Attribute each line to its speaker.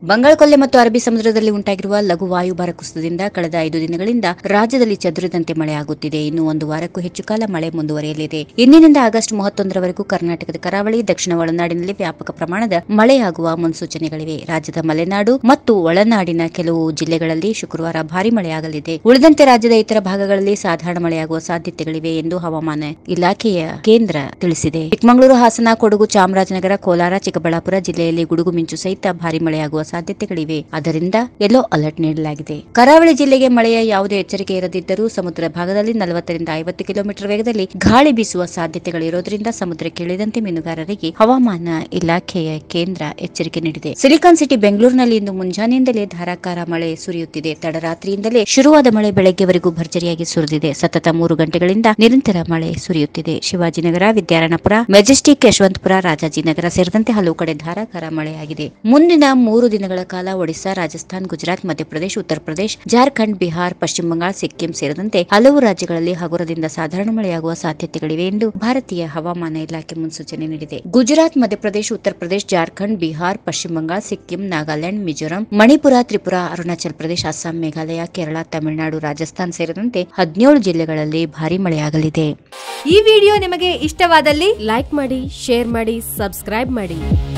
Speaker 1: ಬಂಗಾಳಕೊಲ್ಲಿ ಮತ್ತು ಅರಬ್ಬಿ ಸಮುದ್ರದಲ್ಲಿ ಉಂಟಾಗಿರುವ ಲಘು ವಾಯುಭಾರ ಕುಸಿತದಿಂದ ಕಳೆದ ಐದು ದಿನಗಳಿಂದ ರಾಜ್ಯದಲ್ಲಿ ಚದುರಿದಂತೆ ಮಳೆಯಾಗುತ್ತಿದೆ ಇನ್ನು ಒಂದು ವಾರಕ್ಕೂ ಹೆಚ್ಚು ಕಾಲ ಮಳೆ ಮುಂದುವರಿಯಲಿದೆ ಇಂದಿನಿಂದ ಆಗಸ್ಟ್ ಮೂವತ್ತೊಂದರವರೆಗೂ ಕರ್ನಾಟಕದ ಕರಾವಳಿ ದಕ್ಷಿಣ ಒಳನಾಡಿನಲ್ಲಿ ವ್ಯಾಪಕ ಪ್ರಮಾಣದ ಮಳೆಯಾಗುವ ಮುನ್ಸೂಚನೆಗಳಿವೆ ರಾಜ್ಯದ ಮಲೆನಾಡು ಮತ್ತು ಒಳನಾಡಿನ ಕೆಲವು ಜಿಲ್ಲೆಗಳಲ್ಲಿ ಶುಕ್ರವಾರ ಭಾರಿ ಮಳೆಯಾಗಲಿದೆ ಉಳಿದಂತೆ ರಾಜ್ಯದ ಇತರ ಭಾಗಗಳಲ್ಲಿ ಸಾಧಾರಣ ಮಳೆಯಾಗುವ ಸಾಧ್ಯತೆಗಳಿವೆ ಎಂದು ಹವಾಮಾನ ಇಲಾಖೆಯ ಕೇಂದ್ರ ತಿಳಿಸಿದೆ ಚಿಕ್ಕಮಗಳೂರು ಹಾಸನ ಕೊಡಗು ಚಾಮರಾಜನಗರ ಕೋಲಾರ ಚಿಕ್ಕಬಳ್ಳಾಪುರ ಜಿಲ್ಲೆಯಲ್ಲಿ ಗುಡುಗು ಮಿಂಚು ಸಹಿತ ಭಾರಿ ಮಳೆಯಾಗುವ ಸಾಧ್ಯತೆಗಳಿವೆ ಆದ್ದರಿಂದ ಯೆಲ್ಲೋ ಅಲರ್ಟ್ ನೀಡಲಾಗಿದೆ ಕರಾವಳಿ ಜಿಲ್ಲೆಗೆ ಮಳೆಯ ಯಾವುದೇ ಎಚ್ಚರಿಕೆ ಇರದಿದ್ದರೂ ಸಮುದ್ರ ಭಾಗದಲ್ಲಿ ನಲವತ್ತರಿಂದ ಐವತ್ತು ಕಿಲೋಮೀಟರ್ ವೇಗದಲ್ಲಿ ಗಾಳಿ ಬೀಸುವ ಸಾಧ್ಯತೆಗಳಿರೋದ್ರಿಂದ ಸಮುದ್ರಕ್ಕೆ ಇಳಿದಂತೆ ಮೀನುಗಾರರಿಗೆ ಹವಾಮಾನ ಇಲಾಖೆಯ ಕೇಂದ್ರ ಎಚ್ಚರಿಕೆ ನೀಡಿದೆ ಸಿಲಿಕಾನ್ ಸಿಟಿ ಬೆಂಗಳೂರಿನಲ್ಲಿ ಇಂದು ಮುಂಜಾನೆಯಿಂದಲೇ ಧಾರಾಕಾರ ಮಳೆ ಸುರಿಯುತ್ತಿದೆ ತಡರಾತ್ರಿಯಿಂದಲೇ ಶುರುವಾದ ಮಳೆ ಬೆಳಗ್ಗೆವರೆಗೂ ಭರ್ಜರಿಯಾಗಿ ಸುರಿದಿದೆ ಸತತ ಮೂರು ಗಂಟೆಗಳಿಂದ ನಿರಂತರ ಮಳೆ ಸುರಿಯುತ್ತಿದೆ ಶಿವಾಜಿನಗರ ವಿದ್ಯಾರಣ್ಯಪುರ ಮೆಜೆಸ್ಟಿಕ್ ಯಶವಂತಪುರ ರಾಜಾಜಿನಗರ ಸೇರಿದಂತೆ ಹಲವು ಕಡೆ ಧಾರಾಕಾರ ಮಳೆಯಾಗಿದೆ ಮುಂದಿನ ಮೂರು ದಿನಗಳ ಕಾಲ ಒಡಿಶಾ ರಾಜಸ್ಥಾನ್ ಗುಜರಾತ್ ಮಧ್ಯಪ್ರದೇಶ ಉತ್ತರ ಪ್ರದೇಶ ಜಾರ್ಖಂಡ್ ಬಿಹಾರ್ ಪಶ್ಚಿಮ ಬಂಗಾಳ ಸಿಕ್ಕಿಂ ಸೇರಿದಂತೆ ಹಲವು ರಾಜ್ಯಗಳಲ್ಲಿ ಹಗುರದಿಂದ ಸಾಧಾರಣ ಮಳೆಯಾಗುವ ಸಾಧ್ಯತೆಗಳಿವೆ ಎಂದು ಭಾರತೀಯ ಹವಾಮಾನ ಇಲಾಖೆ ಮುನ್ಸೂಚನೆ ನೀಡಿದೆ ಗುಜರಾತ್ ಮಧ್ಯಪ್ರದೇಶ ಉತ್ತರ ಪ್ರದೇಶ ಜಾರ್ಖಂಡ್ ಬಿಹಾರ್ ಪಶ್ಚಿಮ ಬಂಗಾಳ ಸಿಕ್ಕಿಂ ನಾಗಾಲ್ಯಾಂಡ್ ಮಿಜೋರಾಂ ಮಣಿಪುರ ತ್ರಿಪುರಾ ಅರುಣಾಚಲ ಪ್ರದೇಶ ಅಸ್ಸಾಂ ಮೇಘಾಲಯ ಕೇರಳ ತಮಿಳುನಾಡು ರಾಜಸ್ಥಾನ್ ಸೇರಿದಂತೆ ಹದಿನೇಳು ಜಿಲ್ಲೆಗಳಲ್ಲಿ ಭಾರಿ ಮಳೆಯಾಗಲಿದೆ
Speaker 2: ಈ ವಿಡಿಯೋ ನಿಮಗೆ ಇಷ್ಟವಾದಲ್ಲಿ
Speaker 3: ಲೈಕ್ ಮಾಡಿ ಶೇರ್ ಮಾಡಿ ಸಬ್ಸ್ಕ್ರೈಬ್ ಮಾಡಿ